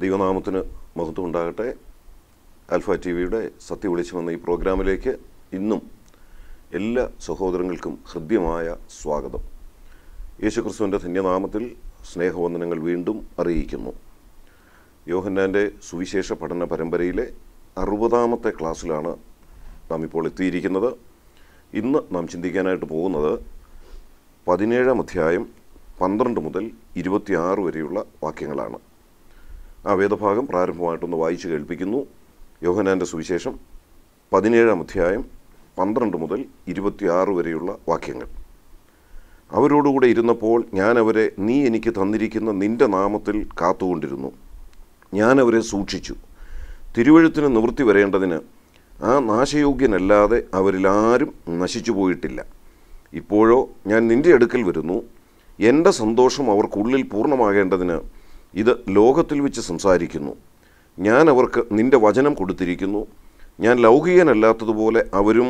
ദൈവനാമത്തിന് മഹത്വം ഉണ്ടാകട്ടെ ആൽഫ ടി വിയുടെ സത്യ വിളിച്ചു വന്ന ഈ പ്രോഗ്രാമിലേക്ക് ഇന്നും എല്ലാ സഹോദരങ്ങൾക്കും ഹൃദ്യമായ സ്വാഗതം യേശുക്രിസ്തുവിൻ്റെ ധന്യനാമത്തിൽ സ്നേഹവന്ദനങ്ങൾ വീണ്ടും അറിയിക്കുന്നു യോഹന്നാൻ്റെ സുവിശേഷ പഠന പരമ്പരയിലെ അറുപതാമത്തെ ക്ലാസ്സിലാണ് നാം ഇപ്പോൾ എത്തിയിരിക്കുന്നത് ഇന്ന് നാം ചിന്തിക്കാനായിട്ട് പോകുന്നത് പതിനേഴാം അധ്യായം പന്ത്രണ്ട് മുതൽ ഇരുപത്തിയാറ് വരെയുള്ള വാക്യങ്ങളാണ് ആ വേദഭാഗം പ്രാരംഭമായിട്ടൊന്ന് വായിച്ചു കേൾപ്പിക്കുന്നു യോഹനാൻ്റെ സുവിശേഷം പതിനേഴാം അധ്യായം പന്ത്രണ്ട് മുതൽ ഇരുപത്തിയാറ് വരെയുള്ള വാക്യങ്ങൾ അവരോടുകൂടെ ഇരുന്നപ്പോൾ ഞാൻ അവരെ നീ എനിക്ക് തന്നിരിക്കുന്ന നിന്റെ നാമത്തിൽ കാത്തുകൊണ്ടിരുന്നു ഞാൻ അവരെ സൂക്ഷിച്ചു തിരുവഴുത്തിന് നിവൃത്തി വരേണ്ടതിന് ആ നാശയോഗ്യനല്ലാതെ അവരിൽ ആരും നശിച്ചു പോയിട്ടില്ല ഇപ്പോഴോ ഞാൻ നിന്റെ അടുക്കൽ വരുന്നു എൻ്റെ സന്തോഷം അവർക്കുള്ളിൽ പൂർണ്ണമാകേണ്ടതിന് ഇത് ലോകത്തിൽ വെച്ച് സംസാരിക്കുന്നു ഞാൻ അവർക്ക് നിന്റെ വചനം കൊടുത്തിരിക്കുന്നു ഞാൻ ലൗകികനല്ലാത്തതുപോലെ അവരും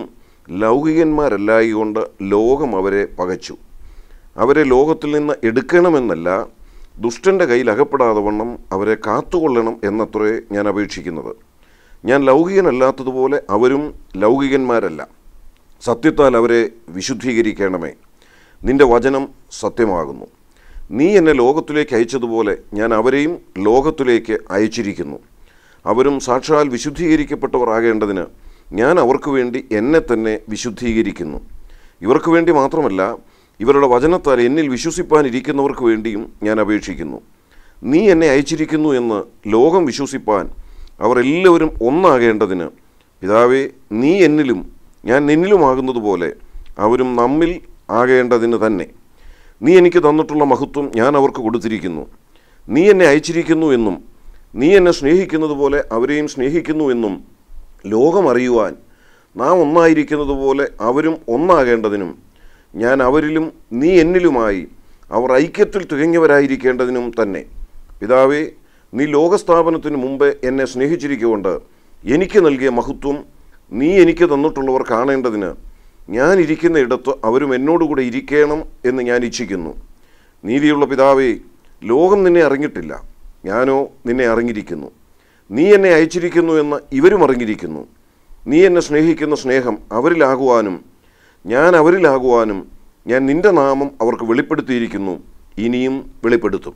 ലൗകികന്മാരല്ലായികൊണ്ട് ലോകം അവരെ പകച്ചു അവരെ ലോകത്തിൽ നിന്ന് എടുക്കണമെന്നല്ല ദുഷ്ടൻ്റെ കയ്യിൽ അകപ്പെടാതെ വണ്ണം അവരെ കാത്തുകൊള്ളണം എന്നത്രേ ഞാൻ അപേക്ഷിക്കുന്നത് ഞാൻ ലൗകികനല്ലാത്തതുപോലെ അവരും ലൗകികന്മാരല്ല സത്യത്താൽ അവരെ വിശുദ്ധീകരിക്കണമേ നിന്റെ വചനം സത്യമാകുന്നു നീ എന്നെ ലോകത്തിലേക്ക് അയച്ചതുപോലെ ഞാൻ അവരെയും ലോകത്തിലേക്ക് അയച്ചിരിക്കുന്നു അവരും സാക്ഷാൽ വിശുദ്ധീകരിക്കപ്പെട്ടവർ ആകേണ്ടതിന് ഞാൻ അവർക്ക് വേണ്ടി എന്നെ തന്നെ വിശുദ്ധീകരിക്കുന്നു ഇവർക്ക് വേണ്ടി മാത്രമല്ല ഇവരുടെ വചനത്താൽ എന്നിൽ വിശ്വസിപ്പാനിരിക്കുന്നവർക്ക് വേണ്ടിയും ഞാൻ അപേക്ഷിക്കുന്നു നീ എന്നെ അയച്ചിരിക്കുന്നു എന്ന് ലോകം വിശ്വസിപ്പാൻ അവർ എല്ലാവരും ഒന്നാകേണ്ടതിന് പിതാവേ നീ എന്നിലും ഞാൻ നിന്നിലുമാകുന്നതുപോലെ അവരും നമ്മിൽ ആകേണ്ടതിന് തന്നെ നീ എനിക്ക് തന്നിട്ടുള്ള മഹത്വം ഞാൻ അവർക്ക് കൊടുത്തിരിക്കുന്നു നീ എന്നെ അയച്ചിരിക്കുന്നു എന്നും നീ എന്നെ സ്നേഹിക്കുന്നത് പോലെ അവരെയും സ്നേഹിക്കുന്നു എന്നും ലോകം അറിയുവാൻ നാം ഒന്നായിരിക്കുന്നത് പോലെ അവരും ഒന്നാകേണ്ടതിനും ഞാൻ അവരിലും നീ എന്നിലുമായി അവർ ഐക്യത്തിൽ തികഞ്ഞവരായിരിക്കേണ്ടതിനും തന്നെ പിതാവേ നീ ലോകസ്ഥാപനത്തിന് മുമ്പേ എന്നെ സ്നേഹിച്ചിരിക്കുകൊണ്ട് എനിക്ക് നൽകിയ മഹത്വം നീ എനിക്ക് തന്നിട്ടുള്ളവർ കാണേണ്ടതിന് ഞാൻ ഇരിക്കുന്ന ഇടത്ത് അവരും എന്നോടുകൂടെ ഇരിക്കണം എന്ന് ഞാൻ ഇച്ഛിക്കുന്നു നീതിയുള്ള പിതാവേ ലോകം നിന്നെ അറിഞ്ഞിട്ടില്ല ഞാനോ നിന്നെ അറിഞ്ഞിരിക്കുന്നു നീ എന്നെ അയച്ചിരിക്കുന്നു എന്ന് ഇവരും അറിഞ്ഞിരിക്കുന്നു നീ എന്നെ സ്നേഹിക്കുന്ന സ്നേഹം അവരിലാകുവാനും ഞാൻ അവരിലാകുവാനും ഞാൻ നിന്റെ നാമം അവർക്ക് വെളിപ്പെടുത്തിയിരിക്കുന്നു ഇനിയും വെളിപ്പെടുത്തും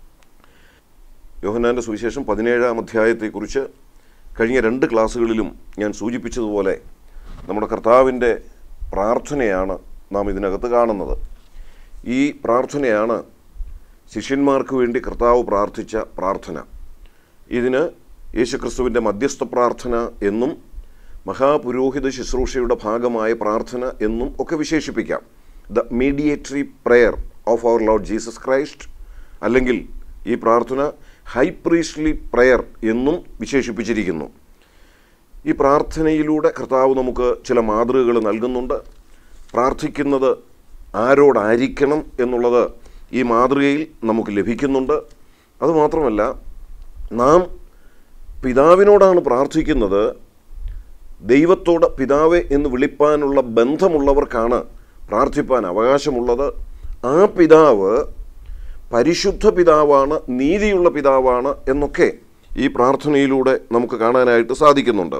യോഹന്നാൻ്റെ സുവിശേഷം പതിനേഴാം അധ്യായത്തെക്കുറിച്ച് കഴിഞ്ഞ രണ്ട് ക്ലാസ്സുകളിലും ഞാൻ സൂചിപ്പിച്ചതുപോലെ നമ്മുടെ കർത്താവിൻ്റെ പ്രാർത്ഥനയാണ് നാം ഇതിനകത്ത് കാണുന്നത് ഈ പ്രാർത്ഥനയാണ് ശിഷ്യന്മാർക്ക് വേണ്ടി കർത്താവ് പ്രാർത്ഥിച്ച പ്രാർത്ഥന ഇതിന് യേശുക്രിസ്തുവിൻ്റെ മധ്യസ്ഥ പ്രാർത്ഥന എന്നും മഹാപുരോഹിത ശുശ്രൂഷയുടെ ഭാഗമായ പ്രാർത്ഥന എന്നും ഒക്കെ വിശേഷിപ്പിക്കാം the mediatory prayer of our Lord Jesus Christ അല്ലെങ്കിൽ ഈ പ്രാർത്ഥന ഹൈ പ്രീസ്ലി പ്രെയർ എന്നും വിശേഷിപ്പിച്ചിരിക്കുന്നു ഈ പ്രാർത്ഥനയിലൂടെ കർത്താവ് നമുക്ക് ചില മാതൃകകൾ നൽകുന്നുണ്ട് പ്രാർത്ഥിക്കുന്നത് ആരോടായിരിക്കണം എന്നുള്ളത് ഈ മാതൃകയിൽ നമുക്ക് ലഭിക്കുന്നുണ്ട് അതുമാത്രമല്ല നാം പിതാവിനോടാണ് പ്രാർത്ഥിക്കുന്നത് ദൈവത്തോട് പിതാവെ എന്ന് വിളിപ്പാനുള്ള ബന്ധമുള്ളവർക്കാണ് പ്രാർത്ഥിപ്പാൻ അവകാശമുള്ളത് ആ പിതാവ് പരിശുദ്ധ പിതാവാണ് നീതിയുള്ള പിതാവാണ് എന്നൊക്കെ ഈ പ്രാർത്ഥനയിലൂടെ നമുക്ക് കാണാനായിട്ട് സാധിക്കുന്നുണ്ട്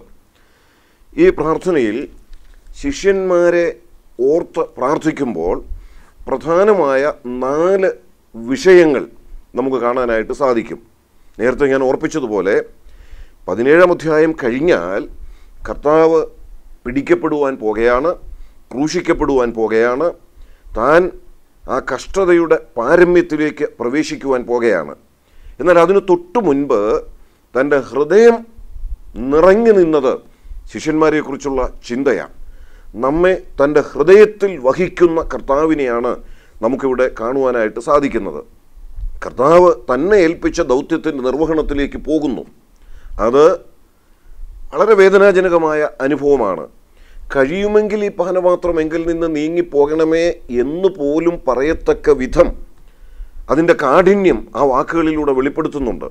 ഈ പ്രാർത്ഥനയിൽ ശിഷ്യന്മാരെ ഓർത്ത് പ്രാർത്ഥിക്കുമ്പോൾ പ്രധാനമായ നാല് വിഷയങ്ങൾ നമുക്ക് കാണാനായിട്ട് സാധിക്കും നേരത്തെ ഞാൻ ഓർപ്പിച്ചതുപോലെ പതിനേഴാം അധ്യായം കഴിഞ്ഞാൽ കർത്താവ് പിടിക്കപ്പെടുവാൻ പോകുകയാണ് ക്രൂശിക്കപ്പെടുവാൻ പോകുകയാണ് താൻ ആ കഷ്ടതയുടെ പാരമ്യത്തിലേക്ക് പ്രവേശിക്കുവാൻ പോകുകയാണ് എന്നാൽ അതിനു തൊട്ടു മുൻപ് തൻ്റെ ഹൃദയം നിറഞ്ഞു നിന്നത് ശിഷ്യന്മാരെക്കുറിച്ചുള്ള ചിന്തയാണ് നമ്മെ തൻ്റെ ഹൃദയത്തിൽ വഹിക്കുന്ന കർത്താവിനെയാണ് നമുക്കിവിടെ കാണുവാനായിട്ട് സാധിക്കുന്നത് കർത്താവ് തന്നെ ഏൽപ്പിച്ച ദൗത്യത്തിൻ്റെ നിർവഹണത്തിലേക്ക് പോകുന്നു അത് വളരെ വേദനാജനകമായ അനുഭവമാണ് കഴിയുമെങ്കിൽ ഈ പാനപാത്രം എങ്കിൽ നിന്ന് നീങ്ങിപ്പോകണമേ എന്ന് പോലും പറയത്തക്ക വിധം അതിൻ്റെ കാഠിന്യം ആ വാക്കുകളിലൂടെ വെളിപ്പെടുത്തുന്നുണ്ട്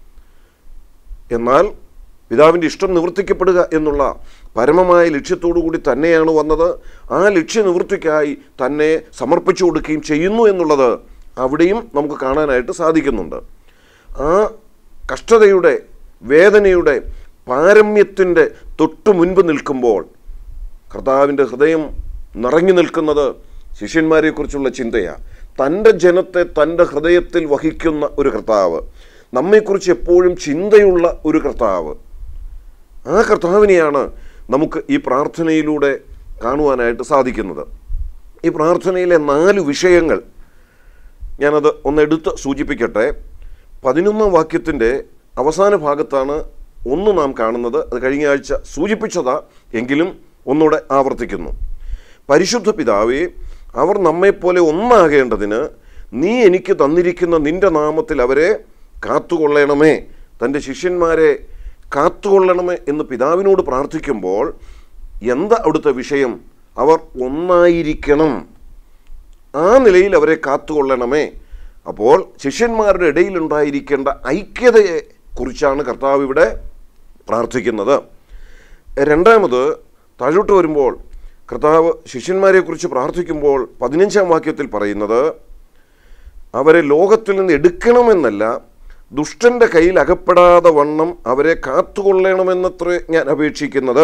എന്നാൽ പിതാവിൻ്റെ ഇഷ്ടം നിവർത്തിക്കപ്പെടുക എന്നുള്ള പരമമായ ലക്ഷ്യത്തോടു കൂടി തന്നെയാണ് വന്നത് ആ ലക്ഷ്യ നിവൃത്തിക്കായി തന്നെ സമർപ്പിച്ചു കൊടുക്കുകയും ചെയ്യുന്നു എന്നുള്ളത് അവിടെയും നമുക്ക് കാണാനായിട്ട് സാധിക്കുന്നുണ്ട് ആ കഷ്ടതയുടെ വേദനയുടെ പാരമ്യത്തിൻ്റെ തൊട്ടു മുൻപ് നിൽക്കുമ്പോൾ കർത്താവിൻ്റെ ഹൃദയം നിറഞ്ഞു നിൽക്കുന്നത് ശിഷ്യന്മാരെക്കുറിച്ചുള്ള ചിന്തയാണ് തൻ്റെ ജനത്തെ തൻ്റെ ഹൃദയത്തിൽ വഹിക്കുന്ന ഒരു കർത്താവ് നമ്മെക്കുറിച്ച് എപ്പോഴും ചിന്തയുള്ള ഒരു കർത്താവ് ആ കർത്താവിനെയാണ് നമുക്ക് ഈ പ്രാർത്ഥനയിലൂടെ കാണുവാനായിട്ട് സാധിക്കുന്നത് ഈ പ്രാർത്ഥനയിലെ നാല് വിഷയങ്ങൾ ഞാനത് ഒന്നെടുത്ത് സൂചിപ്പിക്കട്ടെ പതിനൊന്നാം വാക്യത്തിൻ്റെ അവസാന ഭാഗത്താണ് ഒന്ന് നാം കാണുന്നത് അത് കഴിഞ്ഞ ആഴ്ച സൂചിപ്പിച്ചതാ എങ്കിലും ഒന്നുകൂടെ ആവർത്തിക്കുന്നു പരിശുദ്ധ പിതാവേ അവർ നമ്മെപ്പോലെ ഒന്നാകേണ്ടതിന് നീ എനിക്ക് തന്നിരിക്കുന്ന നിന്റെ നാമത്തിൽ അവരെ കാത്തുകൊള്ളണമേ തൻ്റെ ശിഷ്യന്മാരെ കാത്തുകൊള്ളണമേ എന്ന് പിതാവിനോട് പ്രാർത്ഥിക്കുമ്പോൾ എന്താ അവിടുത്തെ വിഷയം അവർ ഒന്നായിരിക്കണം ആ നിലയിൽ അവരെ കാത്തുകൊള്ളണമേ അപ്പോൾ ശിഷ്യന്മാരുടെ ഇടയിലുണ്ടായിരിക്കേണ്ട ഐക്യതയെ കുറിച്ചാണ് കർത്താവ് ഇവിടെ പ്രാർത്ഥിക്കുന്നത് രണ്ടാമത് താഴോട്ട് വരുമ്പോൾ കർത്താവ് ശിഷ്യന്മാരെക്കുറിച്ച് പ്രാർത്ഥിക്കുമ്പോൾ പതിനഞ്ചാം വാക്യത്തിൽ പറയുന്നത് അവരെ ലോകത്തിൽ നിന്ന് എടുക്കണമെന്നല്ല ദുഷ്ടൻ്റെ കയ്യിൽ അകപ്പെടാതെ വണ്ണം അവരെ കാത്തുകൊള്ളണമെന്നത്രേ ഞാൻ അപേക്ഷിക്കുന്നത്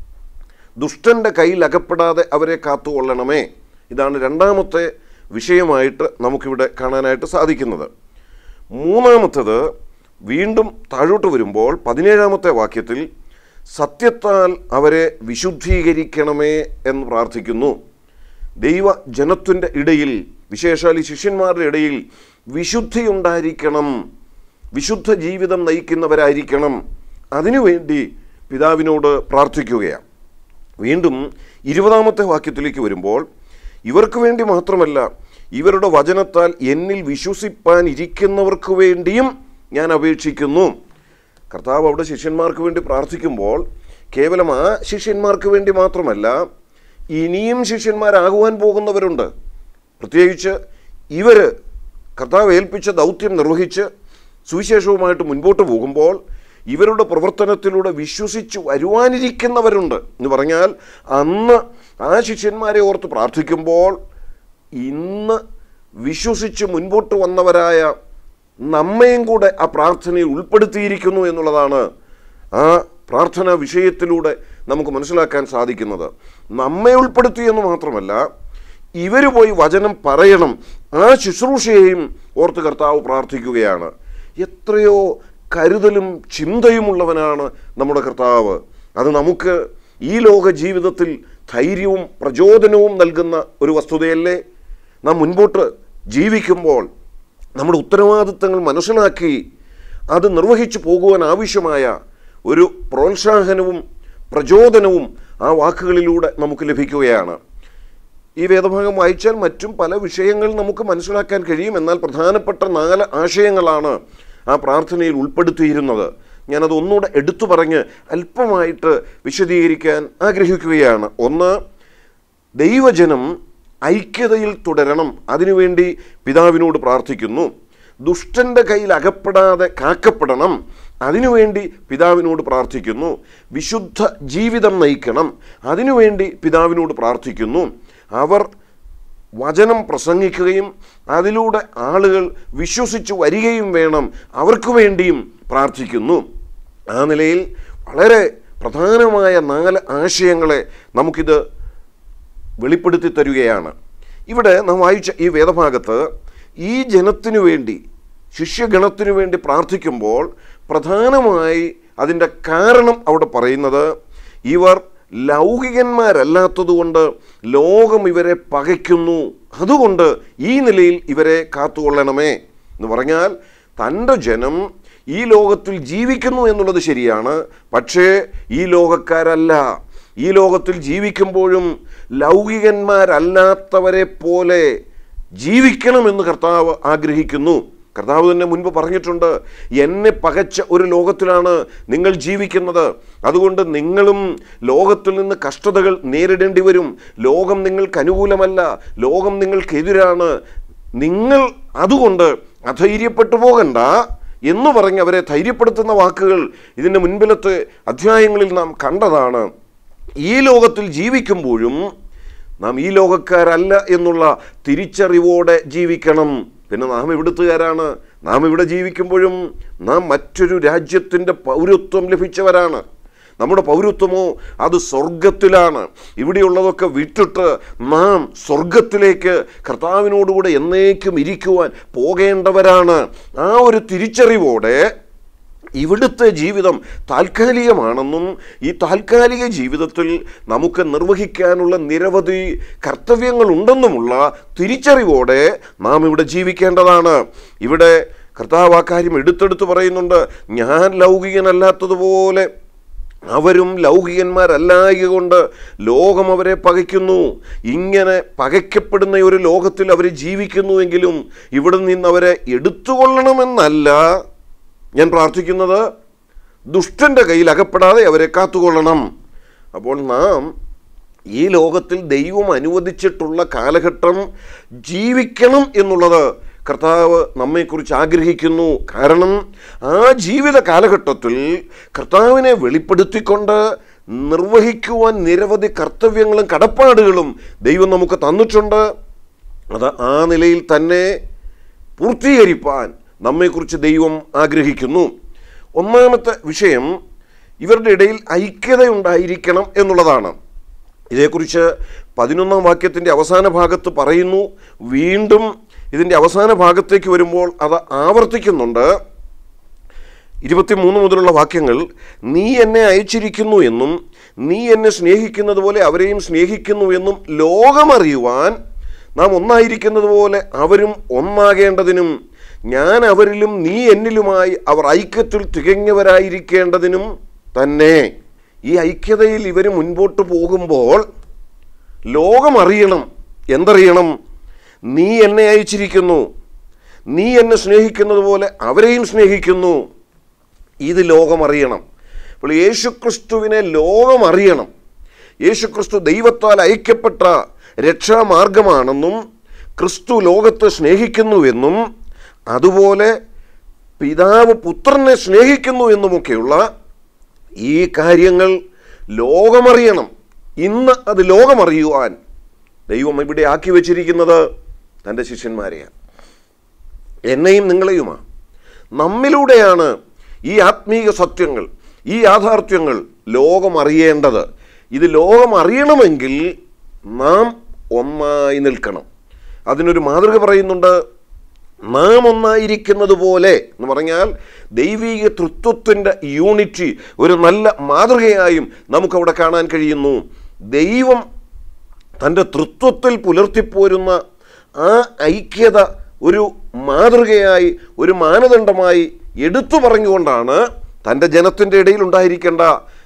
ദുഷ്ടൻ്റെ കയ്യിൽ അകപ്പെടാതെ അവരെ കാത്തുകൊള്ളണമേ ഇതാണ് രണ്ടാമത്തെ വിഷയമായിട്ട് നമുക്കിവിടെ കാണാനായിട്ട് സാധിക്കുന്നത് മൂന്നാമത്തത് വീണ്ടും താഴോട്ട് വരുമ്പോൾ പതിനേഴാമത്തെ വാക്യത്തിൽ സത്യത്താൽ അവരെ വിശുദ്ധീകരിക്കണമേ എന്ന് പ്രാർത്ഥിക്കുന്നു ദൈവ ജനത്തിൻ്റെ ഇടയിൽ വിശേഷാൽ ഈ ശിഷ്യന്മാരുടെ ഇടയിൽ വിശുദ്ധി ഉണ്ടായിരിക്കണം വിശുദ്ധ ജീവിതം നയിക്കുന്നവരായിരിക്കണം അതിനുവേണ്ടി പിതാവിനോട് പ്രാർത്ഥിക്കുകയാണ് വീണ്ടും ഇരുപതാമത്തെ വാക്യത്തിലേക്ക് വരുമ്പോൾ ഇവർക്ക് വേണ്ടി മാത്രമല്ല ഇവരുടെ വചനത്താൽ എന്നിൽ വിശ്വസിപ്പാൻ ഇരിക്കുന്നവർക്ക് വേണ്ടിയും ഞാൻ അപേക്ഷിക്കുന്നു കർത്താവ് അവിടെ ശിഷ്യന്മാർക്ക് വേണ്ടി പ്രാർത്ഥിക്കുമ്പോൾ കേവലം ആ ശിഷ്യന്മാർക്ക് വേണ്ടി മാത്രമല്ല ഇനിയും ശിഷ്യന്മാരാകുവാൻ പോകുന്നവരുണ്ട് പ്രത്യേകിച്ച് ഇവർ കർത്താവ് ഏൽപ്പിച്ച ദൗത്യം നിർവഹിച്ച് സുവിശേഷവുമായിട്ട് മുൻപോട്ട് പോകുമ്പോൾ ഇവരുടെ പ്രവർത്തനത്തിലൂടെ വിശ്വസിച്ച് വരുവാനിരിക്കുന്നവരുണ്ട് എന്ന് പറഞ്ഞാൽ അന്ന് ആ ശിഷ്യന്മാരെ ഓർത്ത് പ്രാർത്ഥിക്കുമ്പോൾ ഇന്ന് വിശ്വസിച്ച് മുൻപോട്ട് വന്നവരായ നമ്മയും കൂടെ ആ പ്രാർത്ഥനയിൽ ഉൾപ്പെടുത്തിയിരിക്കുന്നു എന്നുള്ളതാണ് ആ പ്രാർത്ഥനാ വിഷയത്തിലൂടെ നമുക്ക് മനസ്സിലാക്കാൻ സാധിക്കുന്നത് നമ്മെ ഉൾപ്പെടുത്തി എന്ന് മാത്രമല്ല ഇവർ പോയി വചനം പറയണം ആ ശുശ്രൂഷയെയും ഓർത്ത് കർത്താവ് പ്രാർത്ഥിക്കുകയാണ് എത്രയോ കരുതലും ചിന്തയുമുള്ളവനാണ് നമ്മുടെ കർത്താവ് അത് നമുക്ക് ഈ ലോക ജീവിതത്തിൽ ധൈര്യവും പ്രചോദനവും നൽകുന്ന ഒരു വസ്തുതയല്ലേ നാം മുൻപോട്ട് ജീവിക്കുമ്പോൾ നമ്മുടെ ഉത്തരവാദിത്തങ്ങൾ മനസ്സിലാക്കി അത് നിർവഹിച്ചു പോകുവാൻ ആവശ്യമായ ഒരു പ്രോത്സാഹനവും പ്രചോദനവും ആ വാക്കുകളിലൂടെ നമുക്ക് ലഭിക്കുകയാണ് ഈ വേദഭാഗം വായിച്ചാൽ മറ്റും പല വിഷയങ്ങൾ നമുക്ക് മനസ്സിലാക്കാൻ കഴിയും എന്നാൽ പ്രധാനപ്പെട്ട നാല് ആശയങ്ങളാണ് ആ പ്രാർത്ഥനയിൽ ഉൾപ്പെടുത്തിയിരുന്നത് ഞാനത് ഒന്നുകൂടെ എടുത്തു പറഞ്ഞ് അല്പമായിട്ട് വിശദീകരിക്കാൻ ആഗ്രഹിക്കുകയാണ് ഒന്ന് ദൈവജനം ഐക്യതയിൽ തുടരണം അതിനുവേണ്ടി പിതാവിനോട് പ്രാർത്ഥിക്കുന്നു ദുഷ്ടൻ്റെ കയ്യിൽ അകപ്പെടാതെ കാക്കപ്പെടണം അതിനുവേണ്ടി പിതാവിനോട് പ്രാർത്ഥിക്കുന്നു വിശുദ്ധ ജീവിതം നയിക്കണം അതിനുവേണ്ടി പിതാവിനോട് പ്രാർത്ഥിക്കുന്നു അവർ വചനം പ്രസംഗിക്കുകയും അതിലൂടെ ആളുകൾ വിശ്വസിച്ച് വരികയും വേണം അവർക്ക് വേണ്ടിയും പ്രാർത്ഥിക്കുന്നു ആ നിലയിൽ വളരെ പ്രധാനമായ നാല് ആശയങ്ങളെ നമുക്കിത് വെളിപ്പെടുത്തി തരികയാണ് ഇവിടെ നാം വായിച്ച ഈ വേദഭാഗത്ത് ഈ ജനത്തിനു വേണ്ടി ശിഷ്യഗണത്തിനു വേണ്ടി പ്രാർത്ഥിക്കുമ്പോൾ പ്രധാനമായി അതിൻ്റെ കാരണം അവിടെ പറയുന്നത് ഇവർ ലൗകികന്മാരല്ലാത്തതുകൊണ്ട് ലോകം ഇവരെ പകയ്ക്കുന്നു അതുകൊണ്ട് ഈ നിലയിൽ ഇവരെ കാത്തുകൊള്ളണമേ എന്ന് പറഞ്ഞാൽ തൻ്റെ ജനം ഈ ലോകത്തിൽ ജീവിക്കുന്നു എന്നുള്ളത് ശരിയാണ് പക്ഷേ ഈ ലോകക്കാരല്ല ഈ ലോകത്തിൽ ജീവിക്കുമ്പോഴും ലൗകികന്മാരല്ലാത്തവരെ പോലെ ജീവിക്കണമെന്ന് കർത്താവ് ആഗ്രഹിക്കുന്നു കർത്താവ് തന്നെ മുൻപ് പറഞ്ഞിട്ടുണ്ട് എന്നെ പകച്ച ഒരു ലോകത്തിലാണ് നിങ്ങൾ ജീവിക്കുന്നത് അതുകൊണ്ട് നിങ്ങളും ലോകത്തിൽ നിന്ന് കഷ്ടതകൾ നേരിടേണ്ടി വരും ലോകം നിങ്ങൾക്ക് അനുകൂലമല്ല ലോകം നിങ്ങൾക്കെതിരാണ് നിങ്ങൾ അതുകൊണ്ട് അധൈര്യപ്പെട്ടു പോകണ്ട എന്ന് പറഞ്ഞ് അവരെ ധൈര്യപ്പെടുത്തുന്ന വാക്കുകൾ ഇതിൻ്റെ മുൻപിലത്തെ അധ്യായങ്ങളിൽ നാം കണ്ടതാണ് ഈ ലോകത്തിൽ ജീവിക്കുമ്പോഴും നാം ഈ ലോകക്കാരല്ല എന്നുള്ള തിരിച്ചറിവോടെ ജീവിക്കണം പിന്നെ നാം എവിടുത്തുകാരാണ് നാം ഇവിടെ ജീവിക്കുമ്പോഴും നാം മറ്റൊരു രാജ്യത്തിൻ്റെ പൗരത്വം ലഭിച്ചവരാണ് നമ്മുടെ പൗരത്വമോ അത് സ്വർഗത്തിലാണ് ഇവിടെയുള്ളതൊക്കെ വിട്ടിട്ട് നാം സ്വർഗത്തിലേക്ക് കർത്താവിനോടുകൂടെ എന്നേക്കും ഇരിക്കുവാൻ പോകേണ്ടവരാണ് ആ ഒരു തിരിച്ചറിവോടെ ഇവിടുത്തെ ജീവിതം താൽക്കാലികമാണെന്നും ഈ താൽക്കാലിക ജീവിതത്തിൽ നമുക്ക് നിർവഹിക്കാനുള്ള നിരവധി കർത്തവ്യങ്ങളുണ്ടെന്നുമുള്ള തിരിച്ചറിവോടെ നാം ഇവിടെ ജീവിക്കേണ്ടതാണ് ഇവിടെ കർത്താവ് ആ കാര്യം എടുത്തെടുത്ത് പറയുന്നുണ്ട് ഞാൻ ലൗകികനല്ലാത്തതുപോലെ അവരും ലൗകികന്മാരല്ലായകൊണ്ട് ലോകം അവരെ പകയ്ക്കുന്നു ഇങ്ങനെ പകയ്ക്കപ്പെടുന്ന ഒരു ലോകത്തിൽ അവർ ജീവിക്കുന്നുവെങ്കിലും ഇവിടെ നിന്ന് അവരെ എടുത്തുകൊള്ളണമെന്നല്ല ഞാൻ പ്രാർത്ഥിക്കുന്നത് ദുഷ്ടൻ്റെ കയ്യിൽ അകപ്പെടാതെ അവരെ കാത്തുകൊള്ളണം അപ്പോൾ നാം ഈ ലോകത്തിൽ ദൈവം അനുവദിച്ചിട്ടുള്ള കാലഘട്ടം ജീവിക്കണം എന്നുള്ളത് കർത്താവ് നമ്മെക്കുറിച്ച് ആഗ്രഹിക്കുന്നു കാരണം ആ ജീവിത കാലഘട്ടത്തിൽ കർത്താവിനെ വെളിപ്പെടുത്തിക്കൊണ്ട് നിർവഹിക്കുവാൻ നിരവധി കർത്തവ്യങ്ങളും കടപ്പാടുകളും ദൈവം നമുക്ക് തന്നിട്ടുണ്ട് അത് ആ നിലയിൽ തന്നെ പൂർത്തീകരിപ്പാൻ നമ്മെക്കുറിച്ച് ദൈവം ആഗ്രഹിക്കുന്നു ഒന്നാമത്തെ വിഷയം ഇവരുടെ ഇടയിൽ ഐക്യതയുണ്ടായിരിക്കണം എന്നുള്ളതാണ് ഇതേക്കുറിച്ച് പതിനൊന്നാം വാക്യത്തിൻ്റെ അവസാന ഭാഗത്ത് പറയുന്നു വീണ്ടും ഇതിൻ്റെ അവസാന ഭാഗത്തേക്ക് വരുമ്പോൾ അത് ആവർത്തിക്കുന്നുണ്ട് ഇരുപത്തിമൂന്ന് മുതലുള്ള വാക്യങ്ങൾ നീ എന്നെ അയച്ചിരിക്കുന്നു എന്നും നീ എന്നെ സ്നേഹിക്കുന്നത് പോലെ അവരെയും സ്നേഹിക്കുന്നു എന്നും ലോകമറിയുവാൻ നാം ഒന്നായിരിക്കുന്നത് പോലെ അവരും ഒന്നാകേണ്ടതിനും ഞാൻ അവരിലും നീ എന്നിലുമായി അവർ ഐക്യത്തിൽ തികഞ്ഞവരായിരിക്കേണ്ടതിനും തന്നെ ഈ ഐക്യതയിൽ ഇവർ മുൻപോട്ട് പോകുമ്പോൾ ലോകമറിയണം എന്തറിയണം നീ എന്നെ അയച്ചിരിക്കുന്നു നീ എന്നെ സ്നേഹിക്കുന്നത് പോലെ അവരെയും സ്നേഹിക്കുന്നു ഇത് ലോകമറിയണം അപ്പോൾ യേശുക്രിസ്തുവിനെ ലോകമറിയണം യേശുക്രിസ്തു ദൈവത്താൽ അയക്കപ്പെട്ട രക്ഷാമാർഗമാണെന്നും ക്രിസ്തു ലോകത്തെ സ്നേഹിക്കുന്നുവെന്നും അതുപോലെ പിതാവ് പുത്രനെ സ്നേഹിക്കുന്നു എന്നുമൊക്കെയുള്ള ഈ കാര്യങ്ങൾ ലോകമറിയണം ഇന്ന് അത് ലോകമറിയുവാൻ ദൈവം ഇവിടെ ആക്കി വച്ചിരിക്കുന്നത് തൻ്റെ ശിഷ്യന്മാരെയാണ് എന്നെയും നിങ്ങളെയുമാണ് നമ്മിലൂടെയാണ് ഈ ആത്മീയ സത്യങ്ങൾ ഈ യാഥാർത്ഥ്യങ്ങൾ ലോകം അറിയേണ്ടത് ഇത് ലോകം അറിയണമെങ്കിൽ നാം ഒന്നായി നിൽക്കണം അതിനൊരു മാതൃക പറയുന്നുണ്ട് നാം ഒന്നായിരിക്കുന്നത് പോലെ എന്ന് പറഞ്ഞാൽ ദൈവീക തൃത്വത്തിൻ്റെ യൂണിറ്റി ഒരു നല്ല മാതൃകയായും നമുക്കവിടെ കാണാൻ കഴിയുന്നു ദൈവം തൻ്റെ തൃത്വത്തിൽ പുലർത്തിപ്പോരുന്ന ആ ഐക്യത ഒരു മാതൃകയായി ഒരു മാനദണ്ഡമായി എടുത്തു പറഞ്ഞുകൊണ്ടാണ് തൻ്റെ ജനത്തിൻ്റെ ഇടയിൽ ഉണ്ടായിരിക്കേണ്ട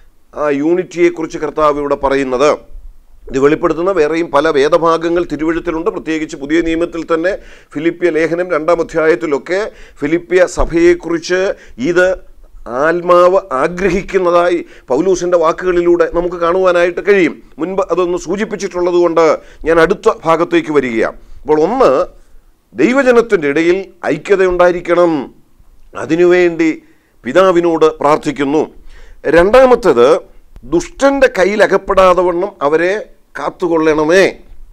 ആ യൂണിറ്റിയെക്കുറിച്ച് കർത്താവ് ഇവിടെ പറയുന്നത് ഇത് വെളിപ്പെടുത്തുന്ന വേറെയും പല വേദഭാഗങ്ങൾ തിരുവഴുത്തിലുണ്ട് പ്രത്യേകിച്ച് പുതിയ നിയമത്തിൽ തന്നെ ഫിലിപ്പിയ ലേഖനം രണ്ടാം അധ്യായത്തിലൊക്കെ ഫിലിപ്പിയ സഭയെക്കുറിച്ച് ഇത് ആത്മാവ് ആഗ്രഹിക്കുന്നതായി പൗലൂസിൻ്റെ വാക്കുകളിലൂടെ നമുക്ക് കാണുവാനായിട്ട് കഴിയും മുൻപ് അതൊന്ന് സൂചിപ്പിച്ചിട്ടുള്ളത് കൊണ്ട് ഞാൻ അടുത്ത ഭാഗത്തേക്ക് വരികയാണ് അപ്പോൾ ഒന്ന് ദൈവജനത്തിൻ്റെ ഇടയിൽ ഐക്യതയുണ്ടായിരിക്കണം അതിനുവേണ്ടി പിതാവിനോട് പ്രാർത്ഥിക്കുന്നു രണ്ടാമത്തേത് ദുഷ്ടൻ്റെ കയ്യിൽ അകപ്പെടാതെ വണ്ണം അവരെ കാത്തുകൊള്ളണമേ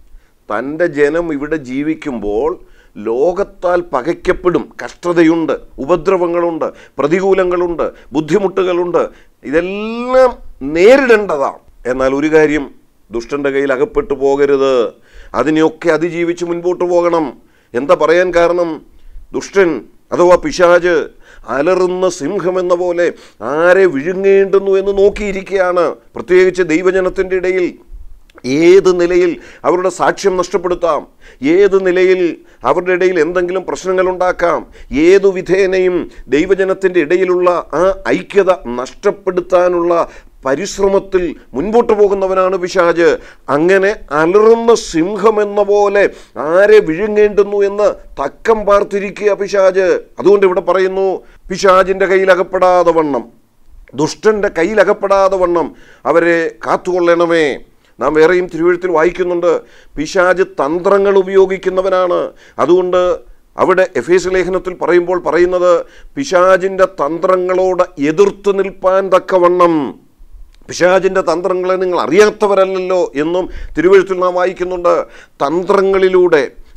തൻ്റെ ജനം ഇവിടെ ജീവിക്കുമ്പോൾ ലോകത്താൽ പകയ്ക്കപ്പെടും കഷ്ടതയുണ്ട് ഉപദ്രവങ്ങളുണ്ട് പ്രതികൂലങ്ങളുണ്ട് ബുദ്ധിമുട്ടുകളുണ്ട് ഇതെല്ലാം നേരിടേണ്ടതാണ് എന്നാൽ ഒരു കാര്യം ദുഷ്ടൻ്റെ കയ്യിൽ അകപ്പെട്ടു പോകരുത് അതിനെയൊക്കെ അതിജീവിച്ച് മുൻപോട്ട് പോകണം എന്താ പറയാൻ കാരണം ദുഷ്ടൻ അഥവാ പിശാജ് അലറുന്ന സിംഹമെന്ന പോലെ ആരെ വിഴുങ്ങേണ്ടുന്നു എന്ന് നോക്കിയിരിക്കുകയാണ് പ്രത്യേകിച്ച് ദൈവജനത്തിൻ്റെ ഇടയിൽ ഏത് നിലയിൽ അവരുടെ സാക്ഷ്യം നഷ്ടപ്പെടുത്താം ഏത് നിലയിൽ അവരുടെ ഇടയിൽ എന്തെങ്കിലും പ്രശ്നങ്ങളുണ്ടാക്കാം ഏതു വിധേനയും ദൈവജനത്തിൻ്റെ ഇടയിലുള്ള ആ ഐക്യത നഷ്ടപ്പെടുത്താനുള്ള പരിശ്രമത്തിൽ മുൻപോട്ട് പോകുന്നവനാണ് പിശാജ് അങ്ങനെ അലറുന്ന സിംഹമെന്ന പോലെ ആരെ വിഴുങ്ങേണ്ടുന്നു എന്ന് തക്കം പാർത്തിരിക്കുക പിശാജ് അതുകൊണ്ട് ഇവിടെ പറയുന്നു പിശാജിൻ്റെ കയ്യിലകപ്പെടാതെ വണ്ണം ദുഷ്ടൻ്റെ കയ്യിലകപ്പെടാതെ വണ്ണം അവരെ കാത്തുകൊള്ളണമേ നാം വേറെയും തിരുവഴുത്തിൽ വായിക്കുന്നുണ്ട് പിശാജ് തന്ത്രങ്ങൾ ഉപയോഗിക്കുന്നവനാണ് അതുകൊണ്ട് അവിടെ എഫ് എസ് ലേഖനത്തിൽ പറയുമ്പോൾ പറയുന്നത് പിശാജിൻ്റെ തന്ത്രങ്ങളോട് എതിർത്ത് നിൽപ്പാൻ തക്കവണ്ണം പിശാചിൻ്റെ തന്ത്രങ്ങളെ നിങ്ങൾ അറിയാത്തവരല്ലല്ലോ എന്നും തിരുവഴുത്തിൽ നാം വായിക്കുന്നുണ്ട് തന്ത്രങ്ങളിലൂടെ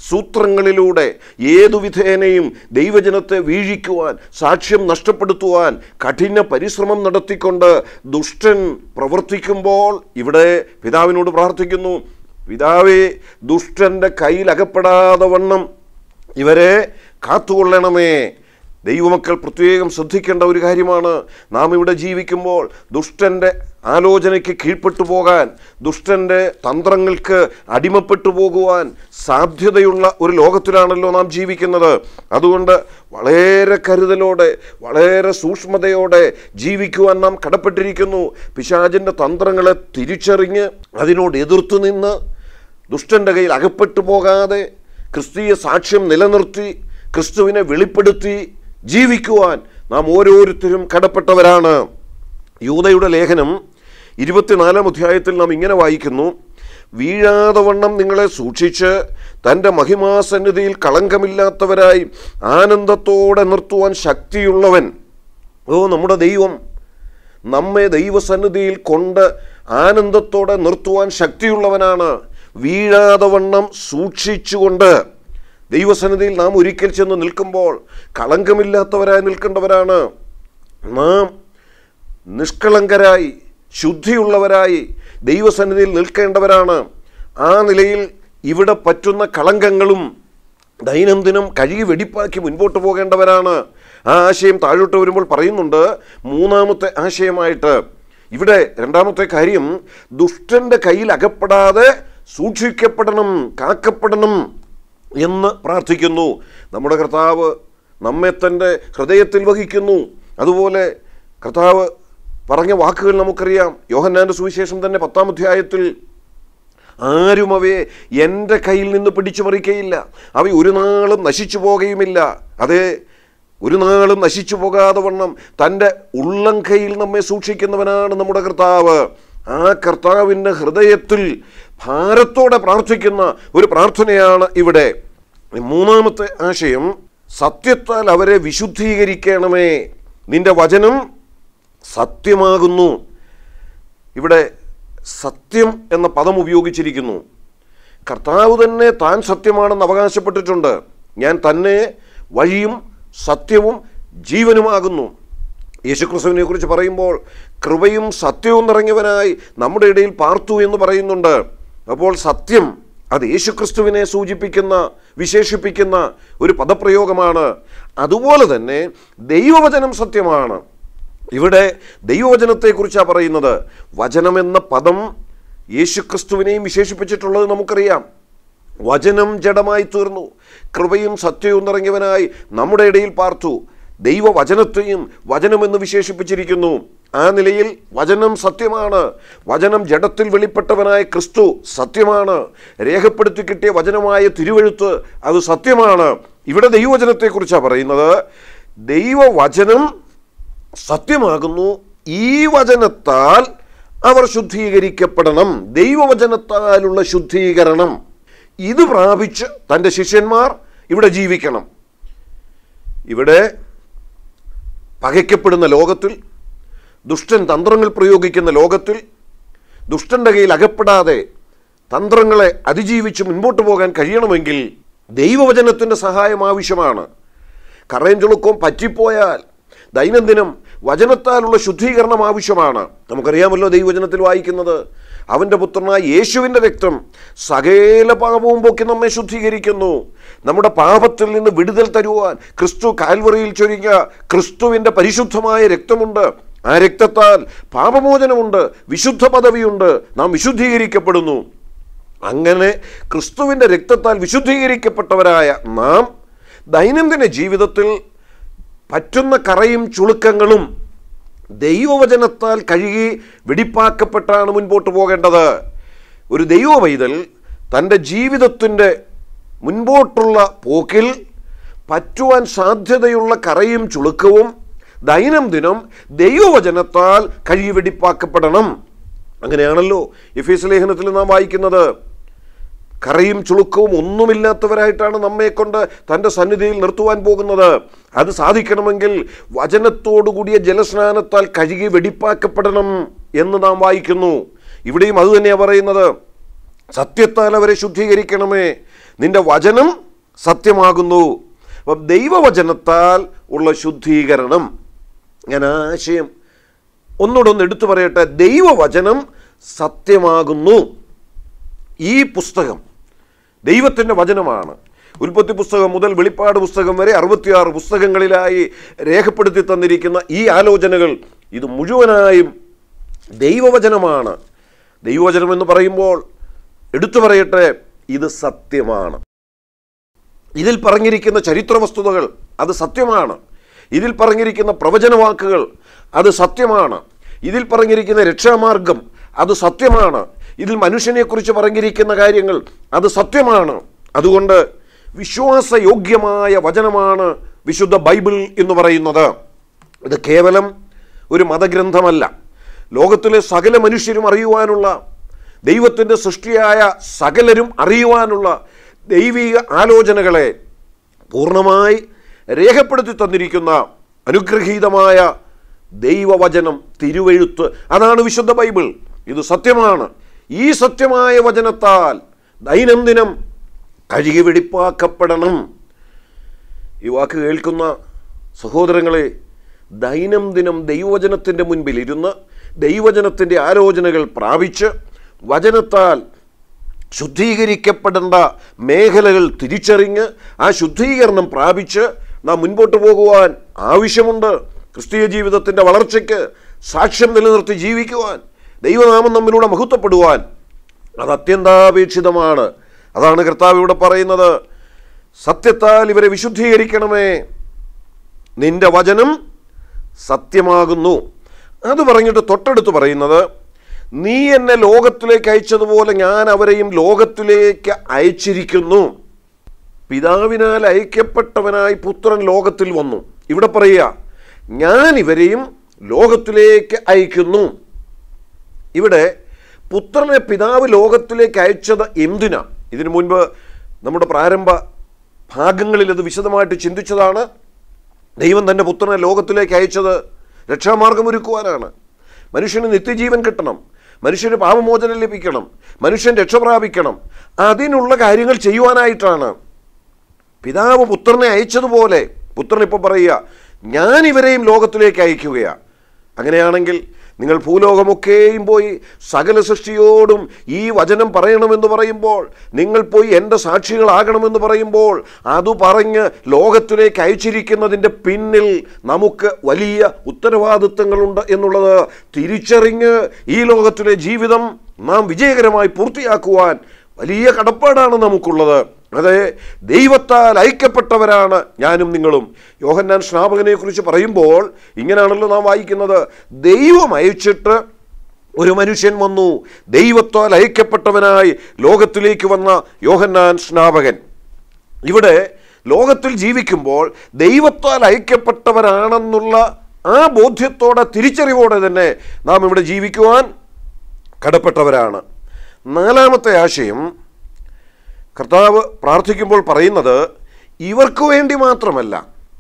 സൂത്രങ്ങളിലൂടെ ഏതു വിധേനയും ദൈവജനത്തെ വീഴിക്കുവാൻ സാക്ഷ്യം നഷ്ടപ്പെടുത്തുവാൻ കഠിന പരിശ്രമം നടത്തിക്കൊണ്ട് ദുഷ്ടൻ പ്രവർത്തിക്കുമ്പോൾ ഇവിടെ പിതാവിനോട് പ്രാർത്ഥിക്കുന്നു പിതാവേ ദുഷ്ടൻ്റെ കയ്യിൽ അകപ്പെടാതെ വണ്ണം ഇവരെ കാത്തുകൊള്ളണമേ ദൈവമക്കൾ പ്രത്യേകം ശ്രദ്ധിക്കേണ്ട ഒരു കാര്യമാണ് നാം ഇവിടെ ജീവിക്കുമ്പോൾ ദുഷ്ടൻ്റെ ആലോചനയ്ക്ക് കീഴ്പ്പെട്ടു പോകാൻ ദുഷ്ടൻ്റെ തന്ത്രങ്ങൾക്ക് അടിമപ്പെട്ടു പോകുവാൻ സാധ്യതയുള്ള ഒരു ലോകത്തിലാണല്ലോ നാം ജീവിക്കുന്നത് അതുകൊണ്ട് വളരെ കരുതലോടെ വളരെ സൂക്ഷ്മതയോടെ ജീവിക്കുവാൻ നാം കടപ്പെട്ടിരിക്കുന്നു പിശാചിൻ്റെ തന്ത്രങ്ങളെ തിരിച്ചറിഞ്ഞ് അതിനോട് എതിർത്തു നിന്ന് ദുഷ്ടൻ്റെ കയ്യിൽ അകപ്പെട്ടു പോകാതെ ക്രിസ്തീയ സാക്ഷ്യം നിലനിർത്തി ക്രിസ്തുവിനെ വെളിപ്പെടുത്തി ജീവിക്കുവാൻ നാം ഓരോരുത്തരും കടപ്പെട്ടവരാണ് യൂതയുടെ ലേഖനം ഇരുപത്തിനാലാം അധ്യായത്തിൽ നാം ഇങ്ങനെ വായിക്കുന്നു വീഴാതെ വണ്ണം നിങ്ങളെ സൂക്ഷിച്ച് തൻ്റെ മഹിമാസന്നിധിയിൽ കളങ്കമില്ലാത്തവരായി ആനന്ദത്തോടെ നിർത്തുവാൻ ശക്തിയുള്ളവൻ ഓ നമ്മുടെ ദൈവം നമ്മെ ദൈവസന്നിധിയിൽ കൊണ്ട് ആനന്ദത്തോടെ നിർത്തുവാൻ ശക്തിയുള്ളവനാണ് വീഴാതെ വണ്ണം സൂക്ഷിച്ചുകൊണ്ട് ദൈവസന്നിധിയിൽ നാം ഒരിക്കൽ ചെന്ന് നിൽക്കുമ്പോൾ കളങ്കമില്ലാത്തവരായി നിൽക്കേണ്ടവരാണ് നാം നിഷ്കളങ്കരായി ശുദ്ധിയുള്ളവരായി ദൈവസന്നിധിയിൽ നിൽക്കേണ്ടവരാണ് ആ നിലയിൽ ഇവിടെ പറ്റുന്ന കളങ്കങ്ങളും ദൈനംദിനം കഴുകി വെടിപ്പാക്കി മുൻപോട്ട് പോകേണ്ടവരാണ് ആ ആശയം താഴോട്ട് വരുമ്പോൾ പറയുന്നുണ്ട് മൂന്നാമത്തെ ആശയമായിട്ട് ഇവിടെ രണ്ടാമത്തെ കാര്യം ദുഷ്ടന്റെ കയ്യിൽ അകപ്പെടാതെ സൂക്ഷിക്കപ്പെടണം കാക്കപ്പെടണം എന്ന് പ്രാർത്ഥിക്കുന്നു നമ്മുടെ കർത്താവ് നമ്മെ തൻ്റെ ഹൃദയത്തിൽ വഹിക്കുന്നു അതുപോലെ കർത്താവ് പറഞ്ഞ വാക്കുകൾ നമുക്കറിയാം യോഹന്നാൻ്റെ സുവിശേഷം തന്നെ പത്താം അധ്യായത്തിൽ ആരും അവയെ എൻ്റെ കയ്യിൽ നിന്ന് പിടിച്ചു മറിക്കയില്ല അവ ഒരു നാളും നശിച്ചു പോകുകയുമില്ല അതേ ഒരു നാളും നശിച്ചു പോകാതെ വണ്ണം തൻ്റെ ഉള്ളം കയ്യിൽ നമ്മെ സൂക്ഷിക്കുന്നവനാണ് നമ്മുടെ കർത്താവ് ആ കർത്താവിൻ്റെ ഹൃദയത്തിൽ ഭാരത്തോടെ പ്രാർത്ഥിക്കുന്ന ഒരു പ്രാർത്ഥനയാണ് ഇവിടെ മൂന്നാമത്തെ ആശയം സത്യത്താൽ അവരെ വിശുദ്ധീകരിക്കണമേ നിന്റെ വചനം സത്യമാകുന്നു ഇവിടെ സത്യം എന്ന പദം ഉപയോഗിച്ചിരിക്കുന്നു കർത്താവ് തന്നെ താൻ സത്യമാണെന്ന് അവകാശപ്പെട്ടിട്ടുണ്ട് ഞാൻ തന്നെ വഴിയും സത്യവും ജീവനുമാകുന്നു യേശുക്രിസ്തുവിനെ കുറിച്ച് പറയുമ്പോൾ കൃപയും സത്യവും നിറഞ്ഞവനായി നമ്മുടെ ഇടയിൽ പാർത്തു എന്ന് പറയുന്നുണ്ട് അപ്പോൾ സത്യം അത് യേശുക്രിസ്തുവിനെ സൂചിപ്പിക്കുന്ന വിശേഷിപ്പിക്കുന്ന ഒരു പദപ്രയോഗമാണ് അതുപോലെ തന്നെ ദൈവവചനം സത്യമാണ് ഇവിടെ ദൈവവചനത്തെക്കുറിച്ചാണ് പറയുന്നത് വചനമെന്ന പദം യേശുക്രിസ്തുവിനെയും വിശേഷിപ്പിച്ചിട്ടുള്ളത് നമുക്കറിയാം വചനം ജഡമായി തീർന്നു കൃപയും സത്യവും നിറഞ്ഞവനായി നമ്മുടെ ഇടയിൽ പാർത്തു ദൈവവചനത്തെയും വചനമെന്ന് വിശേഷിപ്പിച്ചിരിക്കുന്നു ആ നിലയിൽ വചനം സത്യമാണ് വചനം ജഡത്തിൽ വെളിപ്പെട്ടവനായ ക്രിസ്തു സത്യമാണ് രേഖപ്പെടുത്തി കിട്ടിയ വചനമായ തിരുവഴുത്ത് അത് സത്യമാണ് ഇവിടെ ദൈവവചനത്തെക്കുറിച്ചാണ് പറയുന്നത് ദൈവവചനം സത്യമാകുന്നു ഈ വചനത്താൽ അവർ ശുദ്ധീകരിക്കപ്പെടണം ദൈവവചനത്താലുള്ള ശുദ്ധീകരണം ഇത് പ്രാപിച്ച് തൻ്റെ ശിഷ്യന്മാർ ഇവിടെ ജീവിക്കണം ഇവിടെ പകയ്ക്കപ്പെടുന്ന ലോകത്തിൽ ദുഷ്ടൻ തന്ത്രങ്ങൾ പ്രയോഗിക്കുന്ന ലോകത്തിൽ ദുഷ്ടൻ്റെ കയ്യിൽ അകപ്പെടാതെ തന്ത്രങ്ങളെ അതിജീവിച്ച് മുൻപോട്ട് പോകാൻ കഴിയണമെങ്കിൽ ദൈവവചനത്തിൻ്റെ സഹായം ആവശ്യമാണ് കറയും ചുളുക്കവും പറ്റിപ്പോയാൽ ദൈനംദിനം വചനത്താലുള്ള ശുദ്ധീകരണം ആവശ്യമാണ് നമുക്കറിയാമല്ലോ ദൈവവചനത്തിൽ വായിക്കുന്നത് അവൻ്റെ പുത്രനായ യേശുവിൻ്റെ രക്തം സകല പാപവും പൊക്കി നമ്മെ ശുദ്ധീകരിക്കുന്നു നമ്മുടെ പാപത്തിൽ നിന്ന് വിടുതൽ തരുവാൻ ക്രിസ്തു കാൽവറിയിൽ ചൊരിഞ്ഞ ക്രിസ്തുവിൻ്റെ പരിശുദ്ധമായ രക്തമുണ്ട് ആ രക്തത്താൽ പാപമോചനമുണ്ട് വിശുദ്ധ പദവിയുണ്ട് നാം വിശുദ്ധീകരിക്കപ്പെടുന്നു അങ്ങനെ ക്രിസ്തുവിൻ്റെ രക്തത്താൽ വിശുദ്ധീകരിക്കപ്പെട്ടവരായ നാം ദൈനംദിന ജീവിതത്തിൽ പറ്റുന്ന കറയും ചുളുക്കങ്ങളും ദൈവവചനത്താൽ കഴുകി വെടിപ്പാക്കപ്പെട്ടാണ് മുൻപോട്ട് പോകേണ്ടത് ഒരു ദൈവ പൈതൽ തൻ്റെ ജീവിതത്തിൻ്റെ മുൻപോട്ടുള്ള പോക്കിൽ പറ്റുവാൻ സാധ്യതയുള്ള കറയും ചുളുക്കവും ദൈനംദിനം ദൈവവചനത്താൽ കഴുകി വെടിപ്പാക്കപ്പെടണം അങ്ങനെയാണല്ലോ എഫീസ് ലേഖനത്തിൽ നാം വായിക്കുന്നത് കറയും ചുളുക്കവും ഒന്നുമില്ലാത്തവരായിട്ടാണ് നമ്മെ കൊണ്ട് തൻ്റെ സന്നിധിയിൽ നിർത്തുവാൻ പോകുന്നത് അത് സാധിക്കണമെങ്കിൽ വചനത്തോടുകൂടിയ ജലസ്നാനത്താൽ കഴുകി വെടിപ്പാക്കപ്പെടണം എന്ന് നാം വായിക്കുന്നു ഇവിടെയും അതുതന്നെയാണ് പറയുന്നത് സത്യത്താൽ അവരെ ശുദ്ധീകരിക്കണമേ നിന്റെ വചനം സത്യമാകുന്നു അപ്പം ദൈവവചനത്താൽ ഉള്ള ശുദ്ധീകരണം ഞാൻ ആശയം ഒന്നുകൂടെ ഒന്ന് എടുത്തു പറയട്ടെ ദൈവവചനം സത്യമാകുന്നു ഈ പുസ്തകം ദൈവത്തിൻ്റെ വചനമാണ് ഉൽപ്പത്തി പുസ്തകം മുതൽ വെളിപ്പാട് പുസ്തകം വരെ അറുപത്തിയാറ് പുസ്തകങ്ങളിലായി രേഖപ്പെടുത്തി തന്നിരിക്കുന്ന ഈ ആലോചനകൾ ഇത് മുഴുവനായും ദൈവവചനമാണ് ദൈവവചനം എന്ന് പറയുമ്പോൾ എടുത്തു പറയട്ടെ ഇത് സത്യമാണ് ഇതിൽ പറഞ്ഞിരിക്കുന്ന ചരിത്ര വസ്തുതകൾ അത് സത്യമാണ് ഇതിൽ പറഞ്ഞിരിക്കുന്ന പ്രവചനവാക്കുകൾ അത് സത്യമാണ് ഇതിൽ പറഞ്ഞിരിക്കുന്ന രക്ഷാമാർഗം അത് സത്യമാണ് ഇതിൽ മനുഷ്യനെക്കുറിച്ച് പറഞ്ഞിരിക്കുന്ന കാര്യങ്ങൾ അത് സത്യമാണ് അതുകൊണ്ട് വിശ്വാസയോഗ്യമായ വചനമാണ് വിശുദ്ധ ബൈബിൾ എന്ന് പറയുന്നത് ഇത് കേവലം ഒരു മതഗ്രന്ഥമല്ല ലോകത്തിലെ സകല മനുഷ്യരും അറിയുവാനുള്ള ദൈവത്തിൻ്റെ സൃഷ്ടിയായ സകലരും അറിയുവാനുള്ള ദൈവിക ആലോചനകളെ പൂർണ്ണമായി രേഖപ്പെടുത്തി തന്നിരിക്കുന്ന അനുഗ്രഹീതമായ ദൈവവചനം തിരുവെഴുത്ത് അതാണ് വിശുദ്ധ ബൈബിൾ ഇത് സത്യമാണ് ഈ സത്യമായ വചനത്താൽ ദൈനംദിനം കഴുകി വെടിപ്പാക്കപ്പെടണം ഈ വാക്ക് കേൾക്കുന്ന സഹോദരങ്ങളെ ദൈനംദിനം ദൈവവചനത്തിൻ്റെ മുൻപിൽ ഇരുന്ന് ദൈവവചനത്തിൻ്റെ ആലോചനകൾ പ്രാപിച്ച് വചനത്താൽ ശുദ്ധീകരിക്കപ്പെടേണ്ട മേഖലകൾ തിരിച്ചറിഞ്ഞ് ആ ശുദ്ധീകരണം പ്രാപിച്ച് നാം മുൻപോട്ട് പോകുവാൻ ആവശ്യമുണ്ട് ക്രിസ്തീയ ജീവിതത്തിൻ്റെ വളർച്ചയ്ക്ക് സാക്ഷ്യം നിലനിർത്തി ജീവിക്കുവാൻ ദൈവനാമം നമ്മിലൂടെ മഹത്വപ്പെടുവാൻ അത് അത്യന്താപേക്ഷിതമാണ് അതാണ് കർത്താവ് ഇവിടെ പറയുന്നത് സത്യത്താൽ ഇവരെ വിശുദ്ധീകരിക്കണമേ നിന്റെ വചനം സത്യമാകുന്നു അത് പറഞ്ഞിട്ട് തൊട്ടടുത്ത് പറയുന്നത് നീ എന്നെ ലോകത്തിലേക്ക് അയച്ചതുപോലെ ഞാൻ അവരെയും ലോകത്തിലേക്ക് അയച്ചിരിക്കുന്നു പിതാവിനാൽ അയക്കപ്പെട്ടവനായി പുത്രൻ ലോകത്തിൽ വന്നു ഇവിടെ പറയുക ഞാൻ ഇവരെയും ലോകത്തിലേക്ക് അയക്കുന്നു ഇവിടെ പുത്രനെ പിതാവ് ലോകത്തിലേക്ക് അയച്ചത് എന്തിനാ ഇതിനു മുൻപ് നമ്മുടെ പ്രാരംഭ ഭാഗങ്ങളിൽ അത് വിശദമായിട്ട് ചിന്തിച്ചതാണ് ദൈവം തൻ്റെ പുത്രനെ ലോകത്തിലേക്ക് അയച്ചത് രക്ഷാമാർഗം ഒരുക്കുവാനാണ് മനുഷ്യന് നിത്യജീവൻ കിട്ടണം മനുഷ്യന് പാപമോചനം ലഭിക്കണം മനുഷ്യൻ രക്ഷ പ്രാപിക്കണം അതിനുള്ള കാര്യങ്ങൾ ചെയ്യുവാനായിട്ടാണ് പിതാവ് പുത്രനെ അയച്ചതുപോലെ പുത്രൻ ഇപ്പോൾ പറയുക ഞാൻ ഇവരെയും ലോകത്തിലേക്ക് അയക്കുകയാണ് അങ്ങനെയാണെങ്കിൽ നിങ്ങൾ ഭൂലോകമൊക്കെയും പോയി സകല സൃഷ്ടിയോടും ഈ വചനം പറയണമെന്ന് പറയുമ്പോൾ നിങ്ങൾ പോയി എൻ്റെ സാക്ഷികളാകണമെന്ന് പറയുമ്പോൾ അത് പറഞ്ഞ് ലോകത്തിലേക്ക് അയച്ചിരിക്കുന്നതിൻ്റെ പിന്നിൽ നമുക്ക് വലിയ ഉത്തരവാദിത്തങ്ങളുണ്ട് എന്നുള്ളത് തിരിച്ചറിഞ്ഞ് ഈ ലോകത്തിലെ ജീവിതം നാം വിജയകരമായി പൂർത്തിയാക്കുവാൻ വലിയ കടപ്പാടാണ് നമുക്കുള്ളത് അതെ ദൈവത്താൽ ഐക്യപ്പെട്ടവരാണ് ഞാനും നിങ്ങളും യോഹന്നാൻ സ്നാപകനെ കുറിച്ച് പറയുമ്പോൾ ഇങ്ങനെയാണല്ലോ നാം വായിക്കുന്നത് ദൈവം അയച്ചിട്ട് ഒരു മനുഷ്യൻ വന്നു ദൈവത്താൽ ഐക്യപ്പെട്ടവനായി ലോകത്തിലേക്ക് വന്ന യോഹന്നാൻ സ്നാപകൻ ഇവിടെ ലോകത്തിൽ ജീവിക്കുമ്പോൾ ദൈവത്താൽ ഐക്യപ്പെട്ടവരാണെന്നുള്ള ആ ബോധ്യത്തോടെ തിരിച്ചറിവോടെ തന്നെ നാം ഇവിടെ ജീവിക്കുവാൻ കടപ്പെട്ടവരാണ് നാലാമത്തെ ആശയം കർത്താവ് പ്രാർത്ഥിക്കുമ്പോൾ പറയുന്നത് ഇവർക്ക് വേണ്ടി മാത്രമല്ല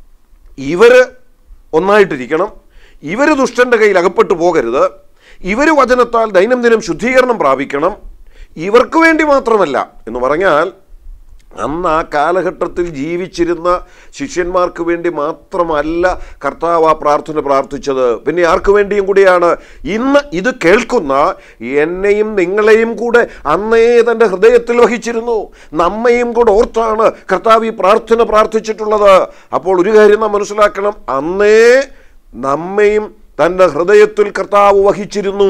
ഇവർ ഒന്നായിട്ടിരിക്കണം ഇവർ ദുഷ്ടൻ്റെ കയ്യിൽ അകപ്പെട്ടു പോകരുത് ഇവർ വചനത്താൽ ദൈനംദിനം ശുദ്ധീകരണം പ്രാപിക്കണം ഇവർക്ക് വേണ്ടി മാത്രമല്ല എന്ന് പറഞ്ഞാൽ അന്ന് ആ കാലഘട്ടത്തിൽ ജീവിച്ചിരുന്ന ശിഷ്യന്മാർക്ക് വേണ്ടി മാത്രമല്ല കർത്താവ് ആ പ്രാർത്ഥന പ്രാർത്ഥിച്ചത് പിന്നെ ആർക്ക് വേണ്ടിയും കൂടിയാണ് ഇന്ന് ഇത് കേൾക്കുന്ന എന്നെയും നിങ്ങളെയും കൂടെ അന്നേ തൻ്റെ ഹൃദയത്തിൽ വഹിച്ചിരുന്നു നമ്മയും കൂടെ ഓർത്താണ് കർത്താവ് ഈ പ്രാർത്ഥന പ്രാർത്ഥിച്ചിട്ടുള്ളത് അപ്പോൾ ഒരു കാര്യം നാം മനസ്സിലാക്കണം അന്നേ നമ്മയും തൻ്റെ ഹൃദയത്തിൽ കർത്താവ് വഹിച്ചിരുന്നു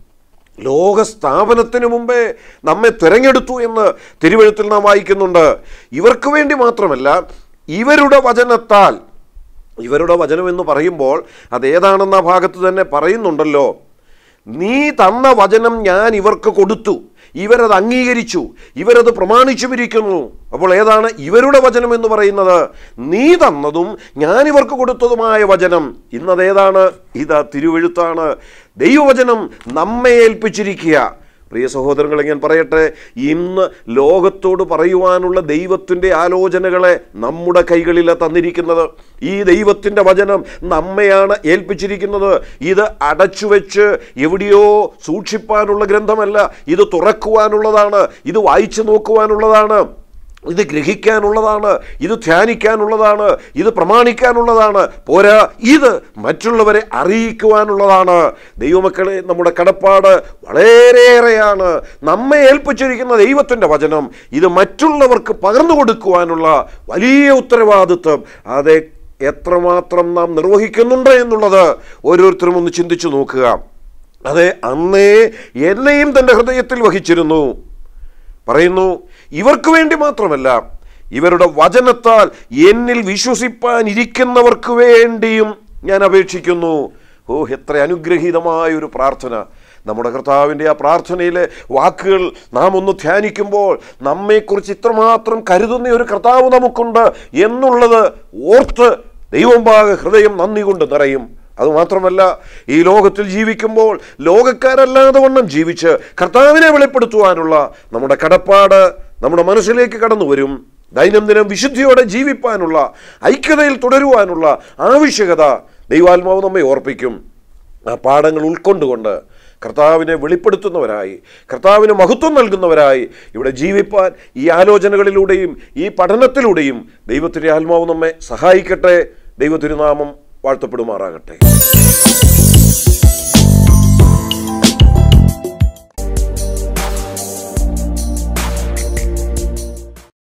ലോകസ്ഥാപനത്തിന് മുമ്പേ നമ്മെ തിരഞ്ഞെടുത്തു എന്ന് തിരുവഴുത്തിൽ നാം വായിക്കുന്നുണ്ട് ഇവർക്ക് വേണ്ടി മാത്രമല്ല ഇവരുടെ വചനത്താൽ ഇവരുടെ വചനം എന്ന് പറയുമ്പോൾ അതേതാണെന്ന ഭാഗത്ത് തന്നെ പറയുന്നുണ്ടല്ലോ നീ തന്ന വചനം ഞാൻ ഇവർക്ക് കൊടുത്തു ഇവരത് അംഗീകരിച്ചു ഇവരത് പ്രമാണിച്ചുമിരിക്കുന്നു അപ്പോൾ ഏതാണ് ഇവരുടെ വചനം എന്ന് പറയുന്നത് നീ തന്നതും ഞാൻ ഇവർക്ക് കൊടുത്തതുമായ വചനം ഇന്നതേതാണ് ഇതാ തിരുവെഴുത്താണ് ദൈവവചനം നമ്മെ ഏൽപ്പിച്ചിരിക്കുക പ്രിയ സഹോദരങ്ങളെ ഞാൻ പറയട്ടെ ഇന്ന് ലോകത്തോട് പറയുവാനുള്ള ദൈവത്തിൻ്റെ ആലോചനകളെ നമ്മുടെ കൈകളിലാണ് തന്നിരിക്കുന്നത് ഈ ദൈവത്തിൻ്റെ വചനം നമ്മയാണ് ഏൽപ്പിച്ചിരിക്കുന്നത് ഇത് അടച്ചു വെച്ച് എവിടെയോ സൂക്ഷിപ്പാനുള്ള ഗ്രന്ഥമല്ല ഇത് തുറക്കുവാനുള്ളതാണ് ഇത് വായിച്ചു നോക്കുവാനുള്ളതാണ് ഇത് ഗ്രഹിക്കാനുള്ളതാണ് ഇത് ധ്യാനിക്കാനുള്ളതാണ് ഇത് പ്രമാണിക്കാനുള്ളതാണ് പോരാ ഇത് മറ്റുള്ളവരെ അറിയിക്കുവാനുള്ളതാണ് ദൈവമക്കളെ നമ്മുടെ കടപ്പാട് വളരെയേറെയാണ് നമ്മെ ഏൽപ്പിച്ചിരിക്കുന്ന ദൈവത്തിൻ്റെ വചനം ഇത് മറ്റുള്ളവർക്ക് പകർന്നു കൊടുക്കുവാനുള്ള വലിയ ഉത്തരവാദിത്വം അതെ എത്രമാത്രം നാം നിർവഹിക്കുന്നുണ്ട് എന്നുള്ളത് ഓരോരുത്തരും ഒന്ന് ചിന്തിച്ചു നോക്കുക അതെ അന്നേ എന്നെയും തൻ്റെ ഹൃദയത്തിൽ വഹിച്ചിരുന്നു പറയുന്നു ഇവർക്ക് വേണ്ടി മാത്രമല്ല ഇവരുടെ വചനത്താൽ എന്നിൽ വിശ്വസിപ്പാൻ ഇരിക്കുന്നവർക്ക് വേണ്ടിയും ഞാൻ അപേക്ഷിക്കുന്നു ഓ എത്ര അനുഗ്രഹീതമായ ഒരു പ്രാർത്ഥന നമ്മുടെ കർത്താവിൻ്റെ ആ പ്രാർത്ഥനയിലെ വാക്കുകൾ നാം ഒന്ന് ധ്യാനിക്കുമ്പോൾ നമ്മെക്കുറിച്ച് ഇത്രമാത്രം കരുതുന്ന ഒരു കർത്താവ് നമുക്കുണ്ട് എന്നുള്ളത് ഓർത്ത് ദൈവമ്പാകെ ഹൃദയം നന്ദി കൊണ്ട് നിറയും അതുമാത്രമല്ല ഈ ലോകത്തിൽ ജീവിക്കുമ്പോൾ ലോകക്കാരല്ലാതെ വണ്ണം ജീവിച്ച് കർത്താവിനെ വെളിപ്പെടുത്തുവാനുള്ള നമ്മുടെ കടപ്പാട് നമ്മുടെ മനസ്സിലേക്ക് കടന്നു വരും ദൈനംദിനം വിശുദ്ധിയോടെ ജീവിപ്പാനുള്ള ഐക്യതയിൽ തുടരുവാനുള്ള ആവശ്യകത ദൈവാത്മാവ് നമ്മെ ഓർപ്പിക്കും ആ പാഠങ്ങൾ ഉൾക്കൊണ്ടുകൊണ്ട് കർത്താവിനെ വെളിപ്പെടുത്തുന്നവരായി കർത്താവിന് മഹത്വം നൽകുന്നവരായി ഇവിടെ ജീവിപ്പാൻ ഈ ആലോചനകളിലൂടെയും ഈ പഠനത്തിലൂടെയും ദൈവത്തിൻ്റെ ആത്മാവ് നമ്മെ സഹായിക്കട്ടെ ദൈവത്തിരുനാമം വാഴ്ത്തപ്പെടുമാറാകട്ടെ